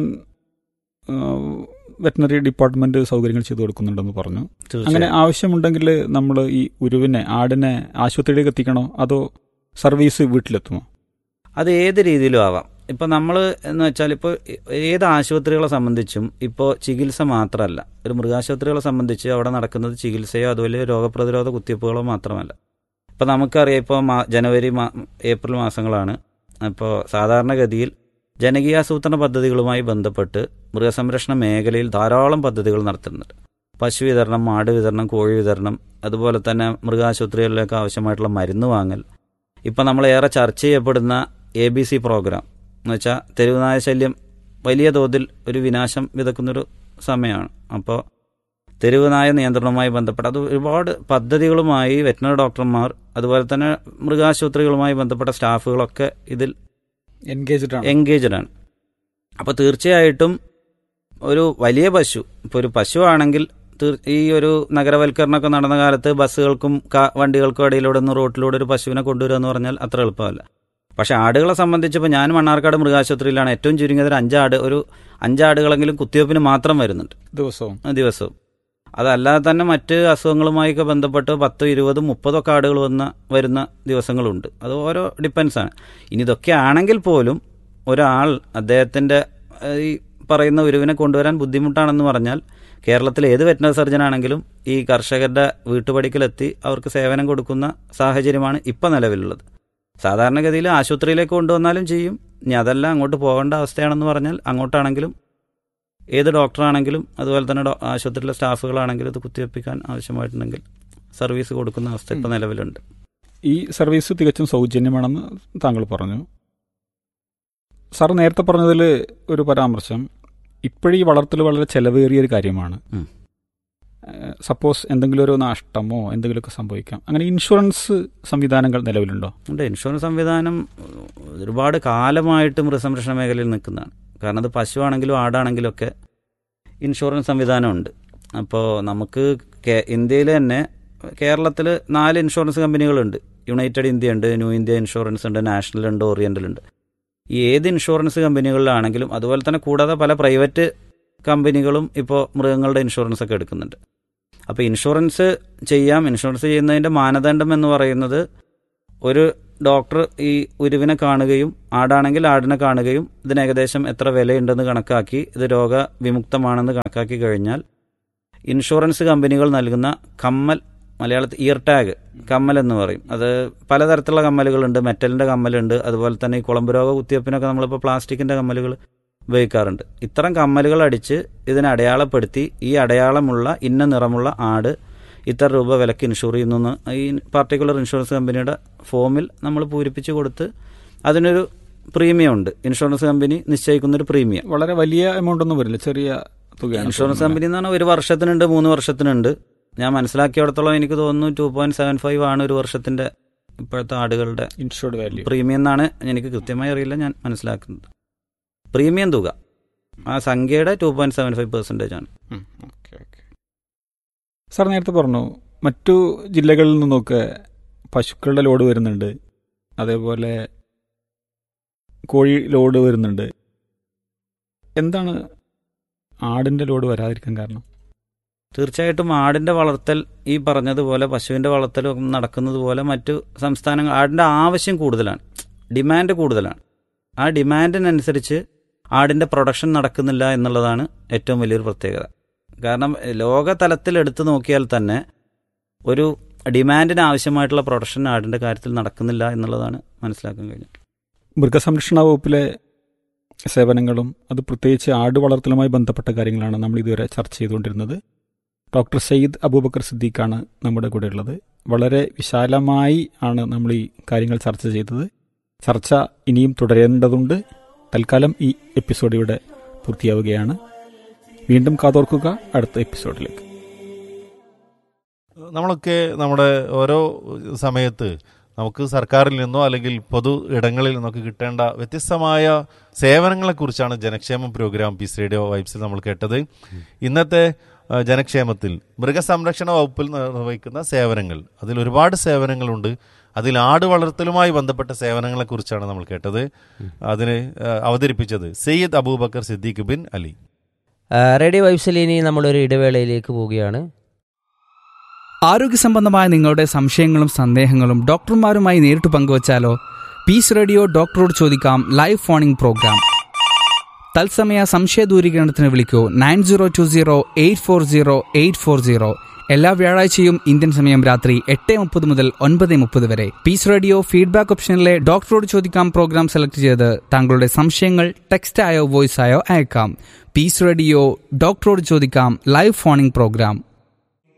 വെറ്റിനറി ഡിപ്പാർട്ട്മെന്റ് സൗകര്യങ്ങൾ ചെയ്തു കൊടുക്കുന്നുണ്ടെന്ന് പറഞ്ഞു അങ്ങനെ തീർച്ചയായും ആവശ്യമുണ്ടെങ്കിൽ നമ്മൾ ഈ ഉരുവിനെ ആടിനെ ആശുപത്രിയിലേക്ക് എത്തിക്കണോ അതോ സർവീസ് വീട്ടിലെത്തുമോ അത് ഏത് രീതിയിലും ആവാം ഇപ്പം നമ്മൾ എന്ന് വെച്ചാൽ ഇപ്പോൾ ഏത് ആശുപത്രികളെ സംബന്ധിച്ചും ഇപ്പോൾ ചികിത്സ മാത്രമല്ല ഒരു മൃഗാശുപത്രികളെ സംബന്ധിച്ച് അവിടെ നടക്കുന്നത് ചികിത്സയോ അതുപോലെ രോഗപ്രതിരോധ കുത്തിവയ്പ്പുകളോ മാത്രമല്ല ഇപ്പോൾ നമുക്കറിയാം ഇപ്പോൾ മാ ജനുവരി മാ ഏപ്രിൽ മാസങ്ങളാണ് അപ്പോൾ സാധാരണഗതിയിൽ ജനകീയാസൂത്രണ പദ്ധതികളുമായി ബന്ധപ്പെട്ട് മൃഗസംരക്ഷണ മേഖലയിൽ ധാരാളം പദ്ധതികൾ നടത്തുന്നുണ്ട് പശു വിതരണം മാട് വിതരണം കോഴി വിതരണം അതുപോലെ തന്നെ മൃഗാശുപത്രികളിലേക്ക് ആവശ്യമായിട്ടുള്ള മരുന്ന് വാങ്ങൽ ഇപ്പം നമ്മൾ ഏറെ ചർച്ച ചെയ്യപ്പെടുന്ന എ ബി സി പ്രോഗ്രാം എന്ന് വെച്ചാൽ തെരുവുനായ ശല്യം വലിയ തോതിൽ ഒരു വിനാശം വിതക്കുന്നൊരു സമയമാണ് അപ്പോൾ തെരുവുനായ നിയന്ത്രണവുമായി ബന്ധപ്പെട്ട് അത് ഒരുപാട് പദ്ധതികളുമായി വെറ്റിനറി ഡോക്ടർമാർ അതുപോലെ തന്നെ മൃഗാശുപത്രികളുമായി ബന്ധപ്പെട്ട സ്റ്റാഫുകളൊക്കെ ഇതിൽ എൻഗേജ്ഡ് ആണ് എൻഗേജ്ഡ് ആണ് അപ്പോൾ തീർച്ചയായിട്ടും ഒരു വലിയ പശു ഇപ്പോൾ ഒരു പശു ആണെങ്കിൽ തീർ- ഈ ഒരു നഗരവൽക്കരണമൊക്കെ നടന്ന കാലത്ത് ബസ്സുകൾക്കും കാ- വണ്ടികൾക്കും ഇടയിലൂടെ ഒന്ന് റോട്ടിലൂടെ ഒരു പശുവിനെ കൊണ്ടുവരിക എന്ന് പറഞ്ഞാൽ അത്ര എളുപ്പമല്ല പക്ഷെ ആടുകളെ സംബന്ധിച്ചപ്പോൾ ഞാൻ മണ്ണാർക്കാട് മൃഗാശുപത്രിയിലാണ് ഏറ്റവും ചുരുങ്ങിയത് ഒരു അഞ്ചാട് ഒരു അഞ്ചാടുകളെങ്കിലും കുത്തിവയ്പ്പിന് മാത്രം വരുന്നുണ്ട് ദിവസവും ദിവസവും അതല്ലാതെ തന്നെ മറ്റ് അസുഖങ്ങളുമായൊക്കെ ബന്ധപ്പെട്ട് പത്ത് ഇരുപതും മുപ്പതൊക്കെ ആടുകൾ വന്ന വരുന്ന ദിവസങ്ങളുണ്ട് അത് ഓരോ ഡിപ്പെൻസ് ആണ് ഇനി ഇതൊക്കെ ആണെങ്കിൽ പോലും ഒരാൾ അദ്ദേഹത്തിൻ്റെ ഏഹ്, ഈ പറയുന്ന ഉരുവിനെ കൊണ്ടുവരാൻ ബുദ്ധിമുട്ടാണെന്ന് പറഞ്ഞാൽ കേരളത്തിലെ ഏത് വെറ്റിനറി സർജൻ ആണെങ്കിലും ഈ കർഷകരുടെ വീട്ടുപടിക്കലെത്തി അവർക്ക് സേവനം കൊടുക്കുന്ന സാഹചര്യമാണ് ഇപ്പം നിലവിലുള്ളത് സാധാരണഗതിയിൽ ആശുപത്രിയിലേക്ക് കൊണ്ടുവന്നാലും ചെയ്യും ഇനി അതല്ല അങ്ങോട്ട് പോകേണ്ട അവസ്ഥയാണെന്ന് പറഞ്ഞാൽ അങ്ങോട്ടാണെങ്കിലും ഏത് ഡോക്ടറാണെങ്കിലും അതുപോലെ തന്നെ ഡോ- ആശുപത്രിയിലെ സ്റ്റാഫുകളാണെങ്കിലും ഇത് കുത്തിവെപ്പിക്കാൻ ആവശ്യമായിട്ടുണ്ടെങ്കിൽ സർവീസ് കൊടുക്കുന്ന അവസ്ഥ ഇപ്പം നിലവിലുണ്ട് ഈ സർവീസ് തികച്ചും സൗജന്യമാണെന്ന് താങ്കൾ പറഞ്ഞു സാർ നേരത്തെ പറഞ്ഞതിൽ ഒരു പരാമർശം ഇപ്പോഴീ വളർത്തൽ വളരെ ചെലവേറിയ ഒരു കാര്യമാണ് ഉം. സപ്പോസ് എന്തെങ്കിലും ഒരു നഷ്ടമോ എന്തെങ്കിലുമൊക്കെ സംഭവിക്കാം അങ്ങനെ ഇൻഷുറൻസ് സംവിധാനങ്ങൾ നിലവിലുണ്ടോ ഉണ്ട് ഇൻഷുറൻസ് സംവിധാനം ഉം, ഒരുപാട് കാലമായിട്ട് മൃഗസംരക്ഷണ മേഖലയിൽ നിൽക്കുന്നതാണ് കാരണം അത് പശുവാണെങ്കിലും ആടാണെങ്കിലും ഒക്കെ ഇൻഷുറൻസ് സംവിധാനമുണ്ട് അപ്പോൾ നമുക്ക് കേ- ഇന്ത്യയിൽ തന്നെ കേരളത്തിൽ നാല് ഇൻഷുറൻസ് കമ്പനികളുണ്ട് യുണൈറ്റഡ് ഇന്ത്യ ഉണ്ട് ന്യൂ ഇന്ത്യ ഇൻഷുറൻസ് ഉണ്ട് നാഷണൽ ഉണ്ട് ഓറിയൻ്റൽ ഉണ്ട് ഈ ഏത് ഇൻഷുറൻസ് കമ്പനികളിലാണെങ്കിലും അതുപോലെ തന്നെ കൂടാതെ പല പ്രൈവറ്റ് കമ്പനികളും ഇപ്പോൾ മൃഗങ്ങളുടെ ഇൻഷുറൻസ് ഒക്കെ എടുക്കുന്നുണ്ട് അപ്പോൾ ഇൻഷുറൻസ് ചെയ്യാം ഇൻഷുറൻസ് ചെയ്യുന്നതിൻ്റെ മാനദണ്ഡം എന്ന് പറയുന്നത് ഒരു ഡോക്ടർ ഈ ഉരുവിനെ കാണുകയും ആടാണെങ്കിൽ ആടിനെ കാണുകയും ഇതിന് ഏകദേശം എത്ര വിലയുണ്ടെന്ന് കണക്കാക്കി ഇത് രോഗവിമുക്തമാണെന്ന് കണക്കാക്കി കഴിഞ്ഞാൽ ഇൻഷുറൻസ് കമ്പനികൾ നൽകുന്ന കമ്മൽ മലയാളത്തിൽ ഇയർ ടാഗ് കമ്മൽ എന്ന് പറയും അത് പലതരത്തിലുള്ള കമ്മലുകളുണ്ട് മെറ്റലിന്റെ കമ്മലുണ്ട് അതുപോലെ തന്നെ ഈ കുളമ്പ് രോഗ കുത്തിവയ്പ്പിനൊക്കെ നമ്മളിപ്പോൾ പ്ലാസ്റ്റിക്കിന്റെ കമ്മലുകൾ ഉപയോഗിക്കാറുണ്ട് ഇത്തരം കമ്മലുകൾ അടിച്ച് ഇതിനെ അടയാളപ്പെടുത്തി ഈ അടയാളമുള്ള ഇന്ന നിറമുള്ള ആട് ഇത്ര രൂപ വിലക്ക് ഇൻഷുർ ചെയ്യുന്നു ഈ പാർട്ടിക്കുലർ ഇൻഷുറൻസ് കമ്പനിയുടെ ഫോമിൽ നമ്മൾ പൂരിപ്പിച്ച് കൊടുത്ത് അതിനൊരു പ്രീമിയം ഉണ്ട് ഇൻഷുറൻസ് കമ്പനി നിശ്ചയിക്കുന്ന ഒരു പ്രീമിയം വളരെ വലിയ എമൗണ്ട് ഒന്നും വരില്ല ചെറിയ തുകയാണ് ഇൻഷുറൻസ് കമ്പനി എന്ന് പറഞ്ഞാൽ ഒരു വർഷത്തിനുണ്ട് മൂന്ന് വർഷത്തിനുണ്ട് ഞാൻ മനസ്സിലാക്കിയിടത്തോളം എനിക്ക് തോന്നുന്നു ടു പോയിന്റ് സെവൻ ഫൈവ് ആണ് ഒരു വർഷത്തിന്റെ ഇപ്പോഴത്തെ ആടുകളുടെ ഇൻഷുർഡ് വാല്യൂ പ്രീമിയം എന്നാണ് എനിക്ക് കൃത്യമായി അറിയില്ല ഞാൻ മനസ്സിലാക്കുന്നത് പ്രീമിയം തുക ആ സംഖ്യയുടെ two point seven five percentage ആണ് ഓക്കെ ഓക്കെ സാർ നേരത്തെ പറഞ്ഞു മറ്റു ജില്ലകളിൽ നിന്നൊക്കെ പശുക്കളുടെ ലോഡ് വരുന്നുണ്ട് അതേപോലെ കോഴി ലോഡ് വരുന്നുണ്ട് എന്താണ് ആടിന്റെ ലോഡ് വരാതിരിക്കാൻ കാരണം തീർച്ചയായിട്ടും ആടിന്റെ വളർത്തൽ ഈ പറഞ്ഞതുപോലെ പശുവിന്റെ വളർത്തലും നടക്കുന്നത് പോലെ മറ്റു സംസ്ഥാനങ്ങൾ ആടിന്റെ ആവശ്യം കൂടുതലാണ് ഡിമാൻഡ് കൂടുതലാണ് ആ ഡിമാൻഡിനനുസരിച്ച് ആടിന്റെ പ്രൊഡക്ഷൻ നടക്കുന്നില്ല എന്നുള്ളതാണ് ഏറ്റവും വലിയൊരു പ്രത്യേകത കാരണം ലോക തലത്തിൽ എടുത്തു നോക്കിയാൽ തന്നെ ഒരു ഡിമാൻഡിന് ആവശ്യമായിട്ടുള്ള പ്രൊഡക്ഷൻ ആടിന്റെ കാര്യത്തിൽ നടക്കുന്നില്ല എന്നുള്ളതാണ് മനസ്സിലാക്കാൻ കഴിഞ്ഞത് മൃഗസംരക്ഷണ വകുപ്പിലെ സേവനങ്ങളും അത് പ്രത്യേകിച്ച് ആട് വളർത്തലുമായി ബന്ധപ്പെട്ട കാര്യങ്ങളാണ് നമ്മൾ ഇതുവരെ ചർച്ച ചെയ്തുകൊണ്ടിരുന്നത് ഡോക്ടർ സയ്യിദ് അബൂബക്കർ സിദ്ദീഖാണ് നമ്മുടെ കൂടെ ഉള്ളത് വളരെ വിശാലമായി ആണ് നമ്മൾ ഈ കാര്യങ്ങൾ ചർച്ച ചെയ്തത് ചർച്ച ഇനിയും തുടരേണ്ടതുണ്ട് തൽക്കാലം ഈ എപ്പിസോഡ് ഇവിടെ പൂർത്തിയാവുകയാണ് വീണ്ടും കാതോർക്കുക അടുത്ത എപ്പിസോഡിലേക്ക് നമ്മളൊക്കെ നമ്മുടെ ഓരോ സമയത്ത് നമുക്ക് സർക്കാരിൽ നിന്നോ അല്ലെങ്കിൽ പൊതു ഇടങ്ങളിൽ നിന്നൊക്കെ കിട്ടേണ്ട വ്യത്യസ്തമായ സേവനങ്ങളെക്കുറിച്ചാണ് ജനക്ഷേമ പ്രോഗ്രാം പീസ് റേഡിയോ വൈബ്സിൽ നമ്മൾ കേട്ടത് ഇന്നത്തെ ആ, ജനക്ഷേമത്തിൽ മൃഗസംരക്ഷണ വകുപ്പിൽ നിർവഹിക്കുന്ന സേവനങ്ങൾ അതിൽ ഒരുപാട് സേവനങ്ങളുണ്ട് അതിൽ ആട് വളർത്തലുമായി ബന്ധപ്പെട്ട സേവനങ്ങളെക്കുറിച്ചാണ് നമ്മൾ കേട്ടത് അതിന് ആ, അവതരിപ്പിച്ചത് സയ്യിദ് അബൂബക്കർ സിദ്ദീഖ് ബിൻ അലി ആ, റേഡിയോ വൈബ്സിൽ ഇനി നമ്മളൊരു ഇടവേളയിലേക്ക് പോവുകയാണ് ആരോഗ്യ സംബന്ധമായ നിങ്ങളുടെ സംശയങ്ങളും സന്ദേഹങ്ങളും ഡോക്ടർമാരുമായി നേരിട്ട് പങ്കുവച്ചാലോ പീസ് റേഡിയോ ഡോക്ടറോട് ചോദിക്കാം ലൈവ് ഫോണിംഗ് പ്രോഗ്രാം തത്സമയ സംശയ ദൂരീകരണത്തിന് വിളിക്കൂ nine zero two zero eight four zero eight four zero എല്ലാ വ്യാഴാഴ്ചയും ഇന്ത്യൻ സമയം രാത്രി എട്ട് മുപ്പത് മുതൽ ഒൻപത് മുപ്പത് വരെ പീസ് റേഡിയോ ഫീഡ്ബാക്ക് ഓപ്ഷനിലെ ഡോക്ടറോട് ചോദിക്കാം പ്രോഗ്രാം സെലക്ട് ചെയ്ത് താങ്കളുടെ സംശയങ്ങൾ ടെക്സ്റ്റ് ആയോ വോയിസ് ആയോ അയക്കാം പീസ് റേഡിയോ ഡോക്ടറോട് ചോദിക്കാം ലൈവ് ഫോണിംഗ് പ്രോഗ്രാം